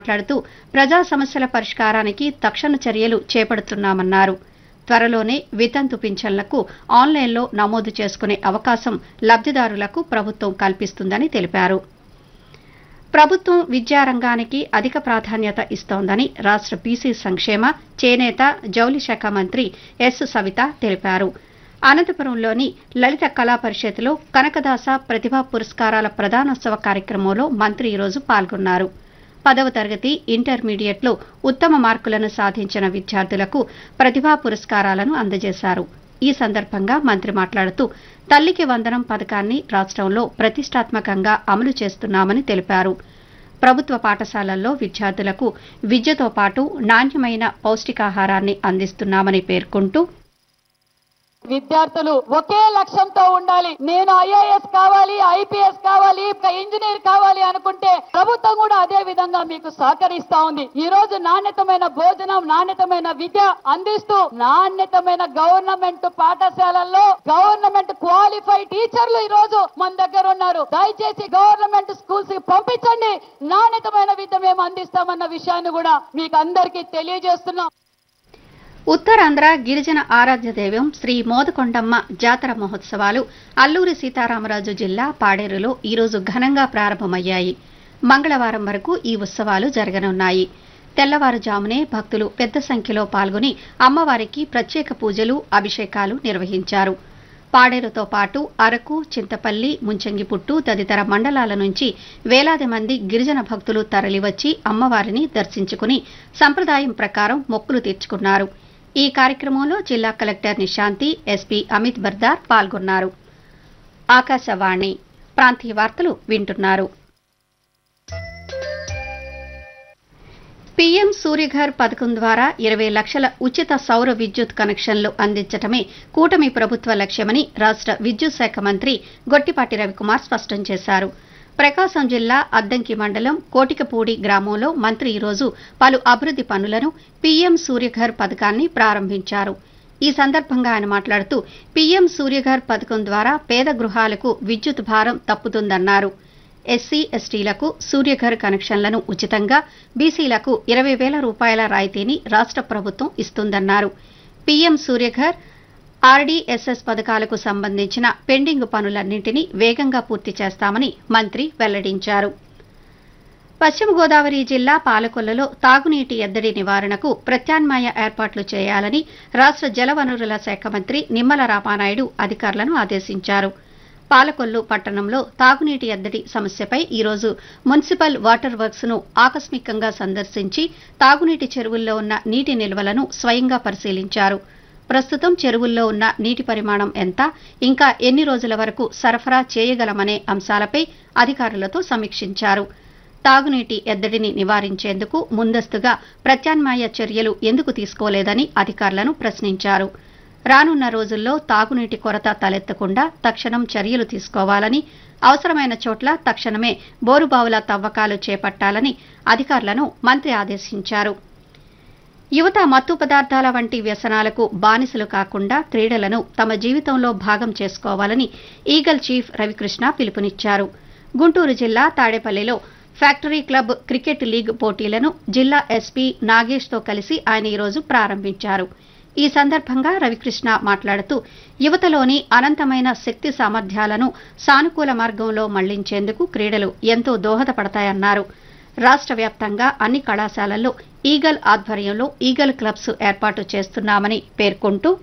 మాట్లాడుతూ ప్రజా సమస్యల పరిష్కారానికి తక్షణ చర్యలు చేపడుతున్నామన్నారు త్వరలోనే వితంతు పింఛన్లకు ఆన్లైన్లో నమోదు చేసుకునే అవకాశం లబ్దిదారులకు ప్రభుత్వం కల్పిస్తుందని తెలిపారు ప్రభుత్వం విద్యారంగానికి అధిక ప్రాధాన్యత ఇస్తోందని రాష్ట్ర బీసీ సంక్షేమ చేనేత జౌళి శాఖ మంత్రి ఎస్ సవిత తెలిపారు అనంతపురంలోని లలిత కళా పరిషత్లో కనకదాస ప్రతిభా పురస్కారాల ప్రదానోత్సవ కార్యక్రమంలో మంత్రి ఈరోజు పాల్గొన్నారు పదవ తరగతి ఇంటర్మీడియట్లో ఉత్తమ మార్కులను సాధించిన విద్యార్థులకు ప్రతిభా పురస్కారాలను అందజేశారు ఈ సందర్భంగా మంత్రి మాట్లాడుతూ తల్లికి వందనం పథకాన్ని రాష్ట్రంలో ప్రతిష్టాత్మకంగా అమలు చేస్తున్నామని తెలిపారు ప్రభుత్వ పాఠశాలల్లో విద్యార్థులకు విద్యతో పాటు నాణ్యమైన పౌష్టికాహారాన్ని అందిస్తున్నామని పేర్కొంటూ విద్యార్థులు ఒకే లక్ష్యంతో ఉండాలి నేను ఐఏఎస్ కావాలి ఐపీఎస్ కావాలి ఇంజనీర్ కావాలి అనుకుంటే ప్రభుత్వం కూడా అదే విధంగా మీకు సహకరిస్తా ఉంది ఈ రోజు నాణ్యతమైన భోజనం నాణ్యతమైన విద్య అందిస్తూ నాణ్యతమైన గవర్నమెంట్ పాఠశాలల్లో గవర్నమెంట్ క్వాలిఫైడ్ టీచర్లు ఈ రోజు మన దగ్గర ఉన్నారు దయచేసి గవర్నమెంట్ స్కూల్స్ కి పంపించండి నాణ్యతమైన విద్య మేము అందిస్తామన్న విషయాన్ని కూడా మీకు అందరికీ తెలియజేస్తున్నాం ఉత్తరాంధ్ర గిరిజన ఆరాధ్య దైవం శ్రీ మోదకొండమ్మ జాతర మహోత్సవాలు అల్లూరి సీతారామరాజు జిల్లా పాడేరులో ఈరోజు ఘనంగా ప్రారంభమయ్యాయి మంగళవారం వరకు ఈ ఉత్సవాలు జరగనున్నాయి తెల్లవారుజామునే భక్తులు పెద్ద సంఖ్యలో పాల్గొని అమ్మవారికి ప్రత్యేక పూజలు అభిషేకాలు నిర్వహించారు పాడేరుతో పాటు అరకు చింతపల్లి ముంచంగిపుట్టు తదితర మండలాల నుంచి వేలాది మంది గిరిజన భక్తులు తరలివచ్చి అమ్మవారిని దర్శించుకుని సంప్రదాయం ప్రకారం మొక్కులు తీర్చుకున్నారు ఈ కార్యక్రమంలో జిల్లా కలెక్టర్ నిశాంతి ఎస్పీ అమిత్ బర్దార్ పాల్గొన్నారు ఆకాశవాణి ప్రాంతీయ వార్తలు వింటున్నారు పీఎం సూర్యఘర్ పథకం ద్వారా ఇరవై లక్షల ఉచిత సౌర విద్యుత్ కనెక్షన్లు అందించడమే కూటమి ప్రభుత్వ లక్ష్యమని రాష్ట విద్యుత్ శాఖ మంత్రి గొట్టిపాటి రవికుమార్ స్పష్టం చేశారు ప్రకాశం జిల్లా అద్దంకి మండలం కోటికపూడి గ్రామంలో మంత్రి ఈరోజు పలు అభివృద్ది పనులను పీఎం సూర్యఘర్ పథకాన్ని ప్రారంభించారు ఈ సందర్భంగా ఆయన మాట్లాడుతూ పీఎం సూర్యఘర్ పథకం ద్వారా పేద గృహాలకు విద్యుత్ భారం తప్పుతుందన్నారు ఎస్సీ ఎస్టీలకు సూర్యఘర్ కనెక్షన్లను ఉచితంగా బీసీలకు ఇరవై వేల రూపాయల రాయితీని రాష్ట ప్రభుత్వం ఇస్తుందన్నారు పీఎం సూర్యఘర్ ఆర్డీఎస్ఎస్ పథకాలకు సంబంధించిన పెండింగ్ పనులన్నింటినీ వేగంగా పూర్తి చేస్తామని మంత్రి వెల్లడించారు పశ్చిమ గోదావరి జిల్లా పాలకొల్లులో తాగునీటి ఎద్దడి నివారణకు ప్రత్యామ్నాయ ఏర్పాట్లు చేయాలని రాష్ట జలవనరుల శాఖ మంత్రి నిమ్మల రామానాయుడు అధికారులను ఆదేశించారు పాలకొల్లు పట్టణంలో తాగునీటి ఎద్దడి సమస్యపై ఈరోజు మున్సిపల్ వాటర్ వర్క్స్ ను ఆకస్మికంగా సందర్శించి తాగునీటి చెరువుల్లో ఉన్న నీటి నిల్వలను స్వయంగా పరిశీలించారు ప్రస్తుతం చెరువుల్లో ఉన్న నీటి పరిమాణం ఎంత ఇంకా ఎన్ని రోజుల వరకు సరఫరా చేయగలమనే అంశాలపై అధికారులతో సమీక్షించారు తాగునీటి ఎద్దడిని నివారించేందుకు ముందస్తుగా ప్రత్యామ్నాయ చర్యలు ఎందుకు తీసుకోలేదని అధికారులను ప్రశ్నించారు రానున్న రోజుల్లో తాగునీటి కొరత తలెత్తకుండా తక్షణం చర్యలు తీసుకోవాలని అవసరమైన చోట్ల తక్షణమే బోరుబావుల తవ్వకాలు చేపట్టాలని అధికారులను మంత్రి ఆదేశించారు యువత మత్తు పదార్థాల వంటి వ్యసనాలకు బానిసలు కాకుండా క్రీడలను తమ జీవితంలో భాగం చేసుకోవాలని ఈగల్ చీఫ్ రవికృష్ణ పిలుపునిచ్చారు గుంటూరు జిల్లా తాడేపల్లిలో ఫ్యాక్టరీ క్లబ్ క్రికెట్ లీగ్ పోటీలను జిల్లా ఎస్పీ నాగేష్తో కలిసి ఆయన ఈరోజు ప్రారంభించారు ఈ సందర్భంగా రవికృష్ణ మాట్లాడుతూ యువతలోని అనంతమైన శక్తి సామర్థ్యాలను సానుకూల మార్గంలో మళ్లించేందుకు క్రీడలు ఎంతో దోహదపడతాయన్నారు రాష్ట్ర వ్యాప్తంగా అన్ని కళాశాలల్లో ఈగల్ ఆధ్వర్యంలో ఈగల్ క్లబ్స్ ఏర్పాటు చేస్తున్నామని పేర్కొంటూ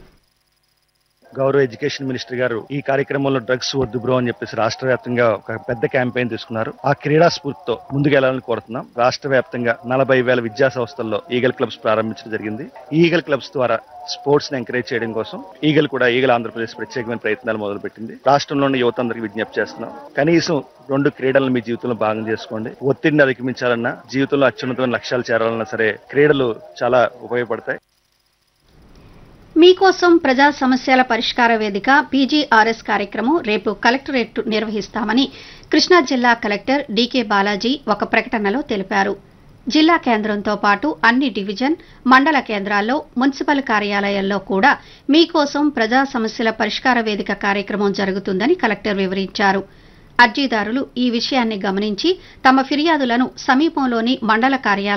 గౌరవ ఎడ్యుకేషన్ మినిస్టర్ గారు ఈ కార్యక్రమంలో డ్రగ్స్ వద్దు బ్రో అని చెప్పేసి రాష్ట్ర వ్యాప్తంగా ఒక పెద్ద క్యాంపెయిన్ తీసుకున్నారు ఆ క్రీడా స్ఫూర్తితో ముందుకెళ్లాలని కోరుతున్నాం రాష్ట్ర వ్యాప్తంగా నలభై వేల విద్యా సంస్థల్లో ఈగల్ క్లబ్స్ ప్రారంభించడం జరిగింది ఈ ఈగల్ క్లబ్స్ ద్వారా స్పోర్ట్స్ ని ఎంకరేజ్ చేయడం కోసం ఈగల్ కూడా ఈగల్ ఆంధ్రప్రదేశ్ ప్రత్యేకమైన ప్రయత్నాలు మొదలుపెట్టింది రాష్ట్రంలోని యువత అందరికి విజ్ఞప్తి చేస్తున్నాం కనీసం రెండు క్రీడలను మీ జీవితంలో భాగం చేసుకోండి ఒత్తిడిని అధిగమించాలన్నా జీవితంలో అత్యున్నతమైన లక్ష్యాలు చేరాలన్నా సరే క్రీడలు చాలా ఉపయోగపడతాయి మీకోసం ప్రజా సమస్యల పరిష్కార వేదిక పీజీఆర్ఎస్ కార్యక్రమం రేపు కలెక్టరేట్ నిర్వహిస్తామని కృష్ణా జిల్లా కలెక్టర్ డీకే బాలాజీ ఒక ప్రకటనలో తెలిపారు జిల్లా కేంద్రంతో పాటు అన్ని డివిజన్ మండల కేంద్రాల్లో మున్సిపల్ కార్యాలయాల్లో కూడా మీకోసం ప్రజా సమస్యల పరిష్కార వేదిక కార్యక్రమం జరుగుతుందని కలెక్టర్ వివరించారు అర్జీదారులు ఈ విషయాన్ని గమనించి తమ ఫిర్యాదులను సమీపంలోని మండల కార్యాలయం